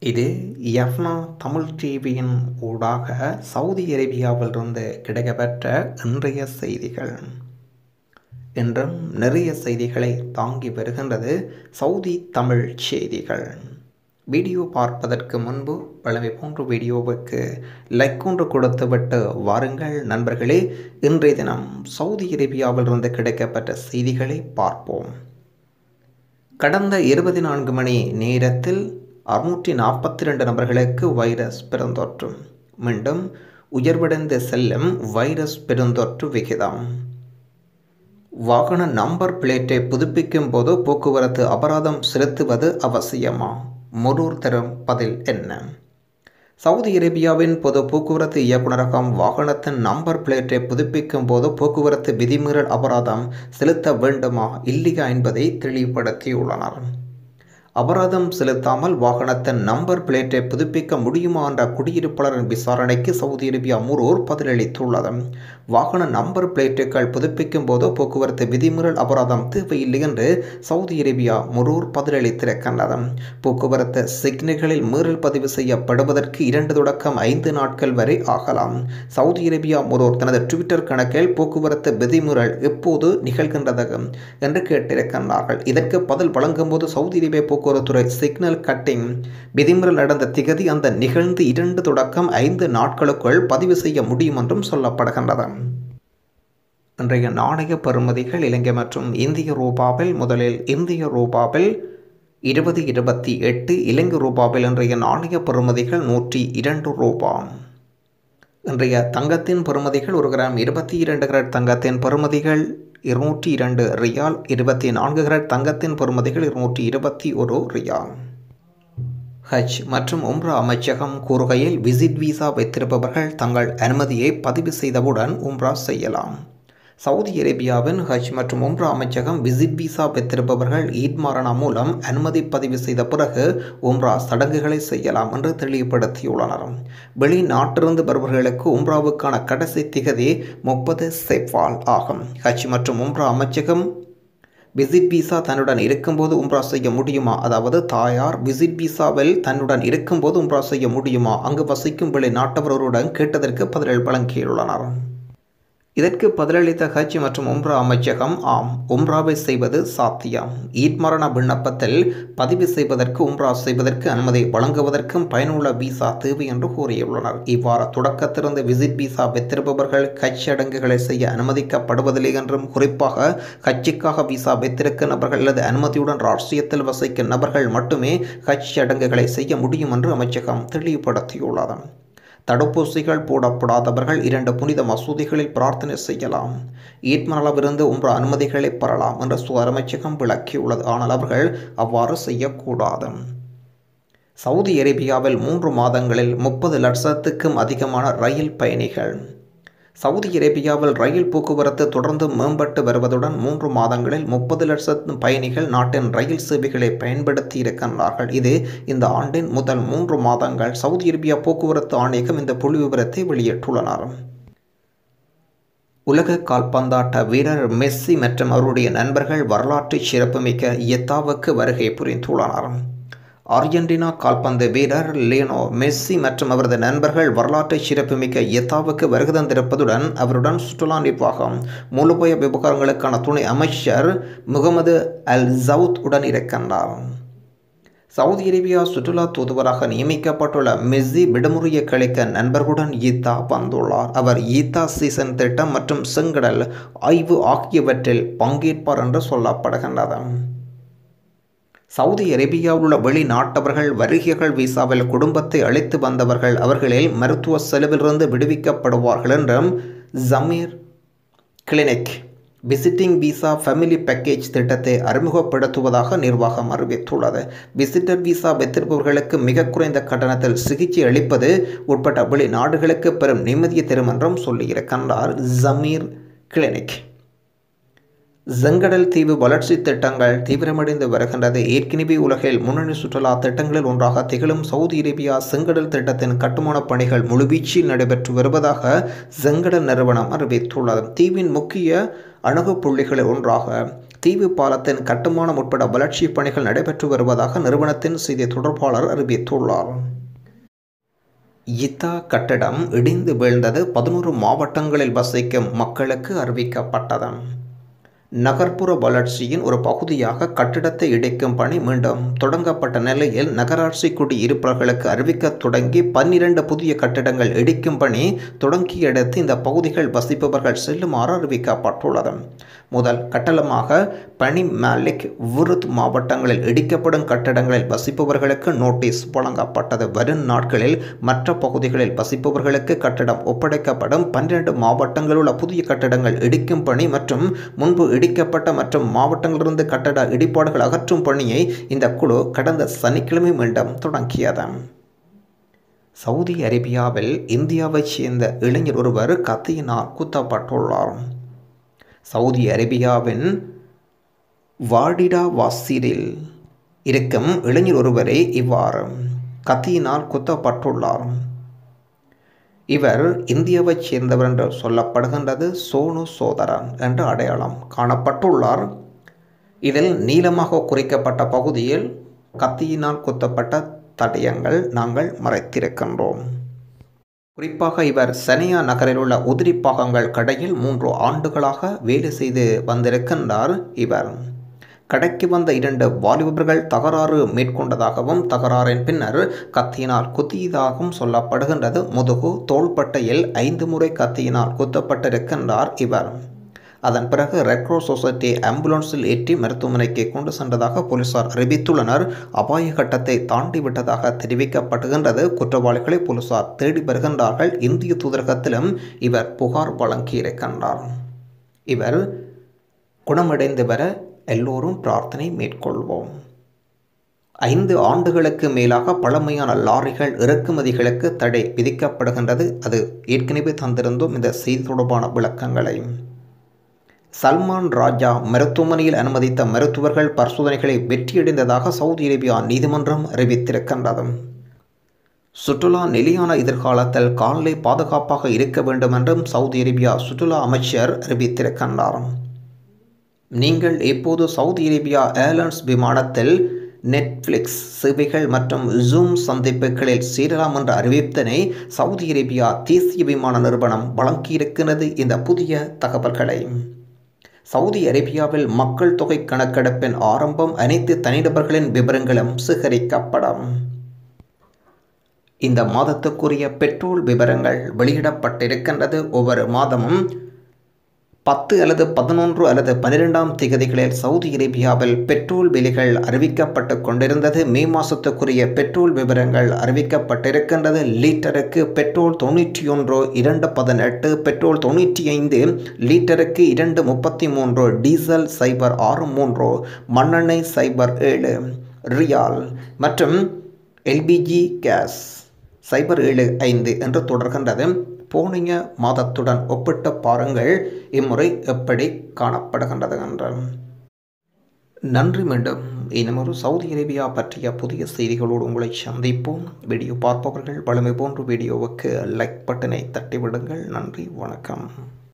இது யஃப்னா தமிழ் டிவியின் ஊடாக சவுதி அரேபியாவிலிருந்து கிடைக்கப்பெற்ற இன்றைய செய்திகள் இன்றும் நிறைய செய்திகளை தாங்கி வருகின்றது சவுதி தமிழ் செய்திகள் வீடியோ பார்ப்பதற்கு முன்பு பழமை போன்ற வீடியோவுக்கு லைக் ஒன்று கொடுத்துவிட்டு வாருங்கள் நண்பர்களே இன்றைய தினம் சவுதி அரேபியாவிலிருந்து கிடைக்கப்பட்ட செய்திகளை பார்ப்போம் கடந்த இருபத்தி நான்கு மணி நேரத்தில் அறுநூற்றி நாற்பத்தி ரெண்டு நபர்களுக்கு வைரஸ் பெருந்தொற்று மீண்டும் உயர்வடைந்து செல்லும் வைரஸ் பெருந்தொற்று விகிதம் வாகன நம்பர் பிளேட்டை புதுப்பிக்கும் போது போக்குவரத்து அபராதம் செலுத்துவது அவசியமா முரூர் தரும் பதில் என்ன சவுதி அரேபியாவின் பொது போக்குவரத்து இயக்குநரகம் வாகனத்தின் நம்பர் பிளேட்டை புதுப்பிக்கும் போது போக்குவரத்து விதிமீறல் அபராதம் செலுத்த வேண்டுமா இல்லையா என்பதை தெளிவுபடுத்தியுள்ளனர் அபராதம் செலுத்தாமல் வாகனத்தின் நம்பர் பிளேட்டை புதுப்பிக்க முடியுமா என்ற குடியிருப்பாளரின் விசாரணைக்கு சவுதி அரேபியா முரூர் பதிலளித்துள்ளது வாகன நம்பர் பிளேட்டுகள் புதுப்பிக்கும் போது போக்குவரத்து விதிமீறல் அபராதம் தேவையில்லை என்று சவுதி அரேபியா முரூர் பதிலளித்திருக்கின்றது போக்குவரத்து சிக்னல்களில் மீறல் பதிவு செய்யப்படுவதற்கு இரண்டு தொடக்கம் ஐந்து நாட்கள் வரை ஆகலாம் சவுதி அரேபியா முரூர் தனது ட்விட்டர் கணக்கில் போக்குவரத்து விதிமீறல் எப்போது நிகழ்கின்றது என்று கேட்டிருக்கின்றார்கள் இதற்கு பதில் வழங்கும் போது சவுதி அரேபியா போக்குவரத்துறை சிக்னல் கட்டிங் விதிமுறை நடந்த திகதி அந்த நிகழ்ந்து இரண்டு தொடக்கம் ஐந்து நாட்களுக்குள் பதிவு செய்ய முடியும் என்றும் சொல்லப்படுகின்றது இன்றைய நாணய பெறுமதிகள் இலங்கை மற்றும் இந்திய ரூபாவில் முதலில் இந்திய ரூபாவில் இருபது இருபத்தி எட்டு இலங்கை ரூபாவில் இன்றைய நாணய பெறுமதிகள் நூற்றி இரண்டு ரூபாய் இன்றைய தங்கத்தின் பெறுமதிகள் ஒரு கிராம் இருபத்தி இரண்டு கிராட் தங்கத்தின் பெறுமதிகள் இருநூற்றி இரண்டு ரியால் இருபத்தி நான்கு கிராட் தங்கத்தின் பெறுமதிகள் இருநூற்றி இருபத்தி ஒரு ரியால் ஹஜ் மற்றும் உம்ரா அமைச்சகம் கூறுகையில் விசிட் விசா வைத்திருப்பவர்கள் தங்கள் அனுமதியை பதிவு செய்தவுடன் உம்ரா செய்யலாம் சவுதி அரேபியாவின் ஹஜ் மற்றும் உம்ரா அமைச்சகம் விசிட் விசா பெற்றிருப்பவர்கள் ஈட் மாரணா மூலம் அனுமதி பதிவு செய்த பிறகு உம்ரா சடங்குகளை செய்யலாம் என்று தெளிவுபடுத்தியுள்ளனர் வெளிநாட்டிலிருந்து வருபவர்களுக்கு உம்ராவுக்கான கடைசி திகதி முப்பது செவ்வால் ஆகும் ஹஜ் மற்றும் உம்ரா அமைச்சகம் விசிட் விசா தன்னுடன் இருக்கும்போது உம்ரா செய்ய முடியுமா அதாவது தாயார் விசிட் விசாவில் தன்னுடன் இருக்கும்போது உம்ரா செய்ய முடியுமா அங்கு வசிக்கும் வெளிநாட்டவர்களுடன் கேட்டதற்கு பதில் வழங்கியுள்ளனர் இதற்கு பதிலளித்த ஹஜ் மற்றும் உம்ரா அமைச்சகம் ஆம் உம்ராவை செய்வது சாத்தியம் ஈட் மரண விண்ணப்பத்தில் பதிவு செய்வதற்கு உம்ரா செய்வதற்கு அனுமதி வழங்குவதற்கும் பயனுள்ள விசா தேவை என்று கூறியுள்ளனர் இவ்வாறு தொடக்கத்திலிருந்து விசிட் விசா வைத்திருப்பவர்கள் ஹஜ் சடங்குகளை செய்ய அனுமதிக்கப்படுவதில்லை என்றும் குறிப்பாக ஹஜ்ஜுக்காக விசா வைத்திருக்க நபர்கள் அல்லது அனுமதியுடன் ராஷ்டிரியத்தில் வசிக்கும் நபர்கள் மட்டுமே ஹஜ் சடங்குகளை செய்ய முடியும் என்று அமைச்சகம் தெளிவுபடுத்தியுள்ளது தடுப்பூசிகள் போடப்படாதவர்கள் இரண்டு புனித மசூதிகளில் பிரார்த்தனை செய்யலாம் ஈட்மனளவிருந்து உன்ற அனுமதிகளை பெறலாம் என்று சுகாதார அமைச்சகம் விளக்கியுள்ளது ஆனால் அவர்கள் அவ்வாறு செய்யக்கூடாது சவுதி அரேபியாவில் மூன்று மாதங்களில் முப்பது லட்சத்துக்கும் அதிகமான ரயில் பயணிகள் சவுதி அரேபியாவில் ரயில் போக்குவரத்து தொடர்ந்து மேம்பட்டு வருவதுடன் மூன்று மாதங்களில் முப்பது லட்சம் பயணிகள் நாட்டின் ரயில் சேவைகளை பயன்படுத்தி இருக்கின்றார்கள் இது இந்த ஆண்டின் முதல் மூன்று மாதங்கள் சவுதி அரேபியா போக்குவரத்து ஆணையகம் இந்த புள்ளி விவரத்தை வெளியிட்டுள்ளனர் உலக கால்பந்தாட்ட வீரர் மெஸ்ஸி மற்றும் அவருடைய நண்பர்கள் வரலாற்று சிறப்புமிக்க இயத்தாவுக்கு வருகை புரிந்துள்ளனர் அர்ஜென்டினா கால்பந்து வீரர் லியோனோ மெஸ்ஸி மற்றும் அவரது நண்பர்கள் வரலாற்று சிறப்புமிக்க எத்தாவுக்கு வருகை தந்திருப்பதுடன் அவருடன் சுற்றுலா நிர்வாகம் மூலோபாய விவகாரங்களுக்கான துணை அமைச்சர் முகமது அல் ஜவுத் உடன் இருக்கின்றார் சவுதி அரேபியா சுற்றுலா தூதுவராக நியமிக்கப்பட்டுள்ள மெஸ்ஸி விடுமுறையை கழிக்க நண்பர்களுடன் ஈத்தா வந்துள்ளார் அவர் ஈத்தா சீசன் திட்டம் மற்றும் செங்கடல் ஆய்வு ஆகியவற்றில் பங்கேற்பார் என்று சொல்லப்படுகின்றது சவுதி அரேபியாவில் உள்ள வெளிநாட்டவர்கள் வருகைகள் விசாவில் குடும்பத்தை அழைத்து வந்தவர்கள் அவர்களில் மருத்துவ செலவிலிருந்து விடுவிக்கப்படுவார்கள் என்றும் ஜமீர் clinic visiting visa family package திட்டத்தை அறிமுகப்படுத்துவதாக நிர்வாகம் அறிவித்துள்ளது விசிட்டர் விசா வைத்திருப்பவர்களுக்கு மிக குறைந்த கட்டணத்தில் சிகிச்சை அளிப்பது உட்பட்ட வெளிநாடுகளுக்கு பெரும் நிம்மதியை தரும் என்றும் சொல்லியிருக்கின்றார் ஜமீர் கிளினிக் செங்கடல் தீவு வளர்ச்சி திட்டங்கள் தீவிரமடைந்து வருகின்றது ஏற்கனவே உலகில் முன்னணி சுற்றுலா திட்டங்களில் ஒன்றாக திகழும் சவுதி அரேபியா செங்கடல் திட்டத்தின் கட்டுமானப் பணிகள் முழுவீச்சில் நடைபெற்று வருவதாக செங்கடல் நிறுவனம் அறிவித்துள்ளது தீவின் முக்கிய அணுகு புள்ளிகளில் ஒன்றாக தீவு பாலத்தின் கட்டுமானம் உட்பட வளர்ச்சிப் பணிகள் நடைபெற்று வருவதாக நிறுவனத்தின் செய்தி தொடர்பாளர் அறிவித்துள்ளார் இத்தா கட்டடம் இடிந்து வீழ்ந்தது பதினோரு மாவட்டங்களில் வசிக்கும் மக்களுக்கு அறிவிக்கப்பட்டது நகர்ப்புற வளர்ச்சியின் ஒரு பகுதியாக கட்டிடத்தை இடிக்கும் பணி மீண்டும் தொடங்கப்பட்ட நிலையில் நகராட்சி குடியிருப்பவர்களுக்கு அறிவிக்க தொடங்கி பன்னிரண்டு புதிய கட்டிடங்கள் இடிக்கும் பணி தொடங்கியடுத்து இந்த பகுதிகள் வசிப்பவர்கள் செல்லுமாறு அறிவிக்கப்பட்டுள்ளது முதல் கட்டளமாக பனி மாலிக் விருத் மாவட்டங்களில் இடிக்கப்படும் கட்டடங்களில் வசிப்பவர்களுக்கு நோட்டீஸ் வழங்கப்பட்டது வரும் நாட்களில் மற்ற பகுதிகளில் வசிப்பவர்களுக்கு கட்டடம் ஒப்படைக்கப்படும் பன்னிரண்டு மாவட்டங்களில் உள்ள புதிய கட்டடங்கள் இடிக்கும் பணி மற்றும் முன்பு இடிக்கப்பட்ட மற்றும் மாவட்டங்களிலிருந்து கட்டட இடிபாடுகள் அகற்றும் பணியை இந்த குழு கடந்த சனிக்கிழமை மீண்டும் தொடங்கியது சவுதி அரேபியாவில் இந்தியாவைச் சேர்ந்த இளைஞர் ஒருவர் கத்தியினால் குத்தப்பட்டுள்ளார் சவுதி அரேபியாவின் வாடிடா வாசிரில் இருக்கும் இளைஞர் ஒருவரை இவ்வாறு கத்தியினால் குத்தப்பட்டுள்ளார் இவர் இந்தியாவைச் சேர்ந்தவர் என்று சொல்லப்படுகின்றது சோனு சோதரன் என்று அடையாளம் காணப்பட்டுள்ளார் இதில் நீளமாக குறிக்கப்பட்ட பகுதியில் கத்தியினால் குத்தப்பட்ட தடயங்கள் நாங்கள் மறைத்திருக்கின்றோம் குறிப்பாக இவர் சனியா நகரில் உள்ள உதிரி பாகங்கள் கடையில் மூன்று ஆண்டுகளாக வேலை செய்து வந்திருக்கின்றார் இவர் கடைக்கு வந்த இரண்டு வாலிபர்கள் தகராறு மேற்கொண்டதாகவும் தகராறின் பின்னர் கத்தியினால் குத்தியதாகவும் சொல்லப்படுகின்றது முதுகு தோள்பட்டையில் ஐந்து முறை கத்தியினால் குத்தப்பட்டிருக்கின்றார் இவர் அதன் பிறகு ரெக்ரோ சொசைட்டி ஆம்புலன்ஸில் ஏற்றி மருத்துவமனைக்கு கொண்டு சென்றதாக போலீசார் அறிவித்துள்ளனர் அபாய கட்டத்தை தாண்டி விட்டதாக தெரிவிக்கப்படுகின்றது குற்றவாளிகளை போலீசார் தேடி வருகின்றார்கள் இந்திய தூதரகத்திலும் இவர் புகார் வழங்கியிருக்கின்றார் இவர் குணமடைந்து வர எல்லோரும் பிரார்த்தனை மேற்கொள்வோம் ஐந்து ஆண்டுகளுக்கு மேலாக பழமையான லாரிகள் இறக்குமதிகளுக்கு தடை விதிக்கப்படுகின்றது அது ஏற்கனவே தந்திருந்தோம் இந்த செய்தி தொடர்பான விளக்கங்களை சல்மான் ராஜா மருத்துவமனையில் அனுமதித்த மருத்துவர்கள் பரிசோதனைகளை வெற்றியடைந்ததாக சவுதி அரேபியா நீதிமன்றம் அறிவித்திருக்கின்றது சுற்றுலா நிலையான எதிர்காலத்தில் கால்நடை பாதுகாப்பாக இருக்க வேண்டும் என்றும் சவுதி அரேபியா சுற்றுலா அமைச்சர் அறிவித்திருக்கின்றார் நீங்கள் எப்போது சவுதி அரேபியா ஏர்லைன்ஸ் விமானத்தில் நெட்ஃப்ளிக்ஸ் சேவைகள் மற்றும் ஜூம் சந்திப்புகளில் சேரலாம் என்ற அறிவித்தனை சவுதி அரேபியா தேசிய விமான நிறுவனம் வழங்கியிருக்கிறது இந்த புதிய தகவல்களை சவுதி அரேபியாவில் மக்கள் தொகை கணக்கெடுப்பின் ஆரம்பம் அனைத்து தனிநபர்களின் விவரங்களும் சேகரிக்கப்படும் இந்த மாதத்துக்குரிய பெட்ரோல் விவரங்கள் வெளியிடப்பட்டிருக்கின்றது ஒவ்வொரு மாதமும் பத்து அல்லது பதினொன்று அல்லது பன்னிரெண்டாம் திகதிகளில் சவுதி அரேபியாவில் பெட்ரோல் விலைகள் அறிவிக்கப்பட்டு கொண்டிருந்தது மே மாதத்துக்குரிய பெட்ரோல் விவரங்கள் அறிவிக்கப்பட்டிருக்கின்றது லீட்டருக்கு பெட்ரோல் தொண்ணூற்றி ஒன்று இரண்டு பதினெட்டு பெட்ரோல் தொண்ணூற்றி ஐந்து லீட்டருக்கு இரண்டு முப்பத்தி மூன்று டீசல் சைபர் ஆறு மூன்று மண்ணெண்ணெய் சைபர் ஏழு ரியால் மற்றும் எல்பிஜி கேஸ் சைபர் ஏழு ஐந்து என்று தொடர்கின்றது போனிய மாதத்துடன் ஒப்பிட்டு பாருங்கள் இம்முறை எப்படி காணப்படுகின்றது என்ற நன்றி மீண்டும் இன்னும் ஒரு சவுதி அரேபியா பற்றிய புதிய செய்திகளோடு உங்களை சந்திப்போம் வீடியோ பார்ப்பவர்கள் வலிமை போன்ற வீடியோவுக்கு லைக் பட்டனை தட்டிவிடுங்கள் நன்றி வணக்கம்